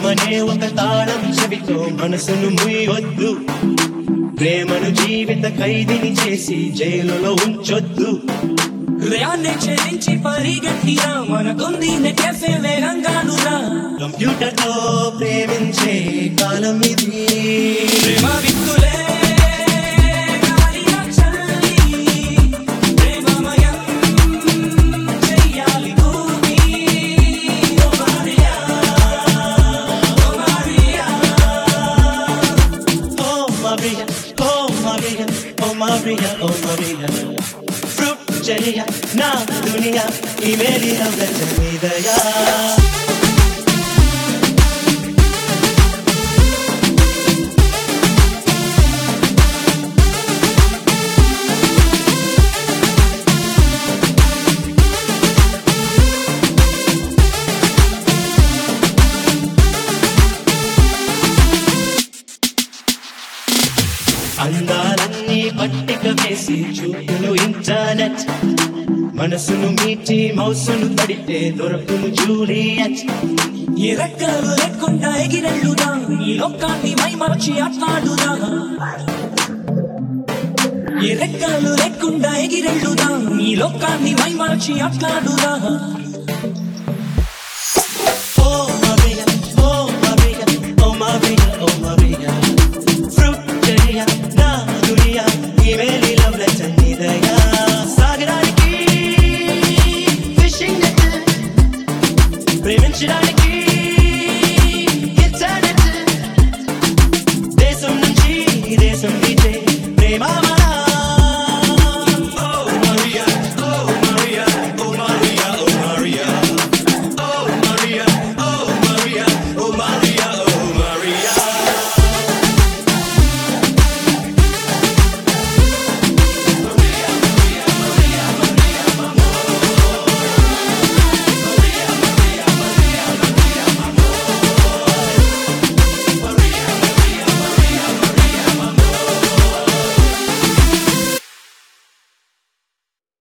ప్రేమనే ఒక తాళం చెవితో మనసును ముయ్యొద్దు ప్రేమను జీవిత ఖైదీని చేసి జైలులో ఉంచొద్దు హృదయాన్ని ఛేదించి పరిగెట్టిరా మనకుంది నెకెఫే వేగంగానురా కంప్యూటర్ తో ప్రేమించే కాలం ఇది ప్రేమ విత్తులే గాలిలో చల్లి ప్రేమమయం చెయ్యాలి భూమి oh Maria oh Maria Oh Maria, oh Maria, oh Maria, oh Maria. Fruit Jaya, na dunia, ఈ మేరీ రవ్వత మీదయా అందాలన్నీ పట్టిక వేసి చూపును ఇంటర్నెట్ మనసును మీటి మౌసును తడితే దొరకును జూలియట్ ఈ రెక్కలు లేకుండా ఎగిరెళ్ళుదా ఈ లోకాన్ని మైమరచి ఆట్లాడుదా ఈ రెక్కలు లేకుండా ఎగిరెళ్ళుదా ఈ లోకాన్ని మైమరచి ఆట్లాడుదా Oh Maria, oh Maria, oh Maria, oh Maria. Fruit Jaya, na dunia, ఈ మేరీ రవ్వత మీదయా సాగరానికి ఫిషింగ్ నెట్ ప్రేమించడానికి